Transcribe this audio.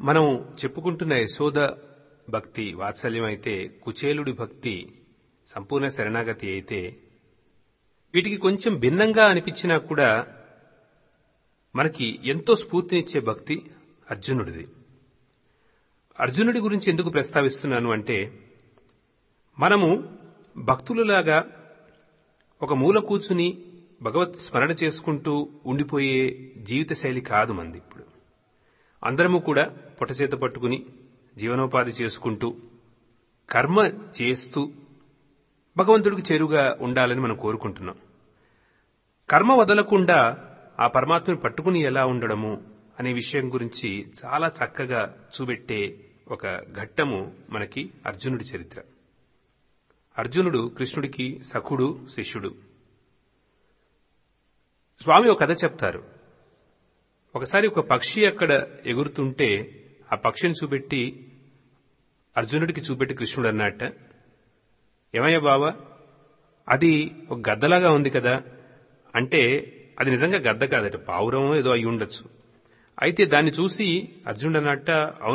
మనం చెప్పుకుంటున్న యశోద భక్తి వాత్సల్యం అయితే కుచేలుడి భక్తి సంపూర్ణ శరణాగతి అయితే వీటికి కొంచెం భిన్నంగా అనిపించినా కూడా మనకి ఎంతో స్ఫూర్తినిచ్చే భక్తి అర్జునుడిది అర్జునుడి గురించి ఎందుకు ప్రస్తావిస్తున్నాను అంటే మనము భక్తులలాగా ఒక మూల కూర్చుని భగవత్ స్మరణ చేసుకుంటూ ఉండిపోయే జీవిత శైలి కాదు మంది ఇప్పుడు అందరము కూడా పొట్టచేత పట్టుకుని జీవనోపాధి చేసుకుంటూ కర్మ చేస్తూ భగవంతుడికి చేరుగా ఉండాలని మనం కోరుకుంటున్నాం కర్మ వదలకుండా ఆ పరమాత్మని పట్టుకుని ఎలా ఉండడము అనే విషయం గురించి చాలా చక్కగా చూపెట్టే ఒక ఘట్టము మనకి అర్జునుడి చరిత్ర అర్జునుడు కృష్ణుడికి సఖుడు శిష్యుడు స్వామి ఒక కథ చెప్తారు ఒకసారి ఒక పక్షి అక్కడ ఎగురుతుంటే ఆ పక్షిని చూపెట్టి అర్జునుడికి చూపెట్టి కృష్ణుడు అన్నట్ట ఏమయ్యా బావా అది ఒక గద్దలాగా ఉంది కదా అంటే అది నిజంగా గద్ద కాదట పావురమో ఏదో అయి ఉండొచ్చు అయితే దాన్ని చూసి అర్జునుడు అన్నట్ట అవును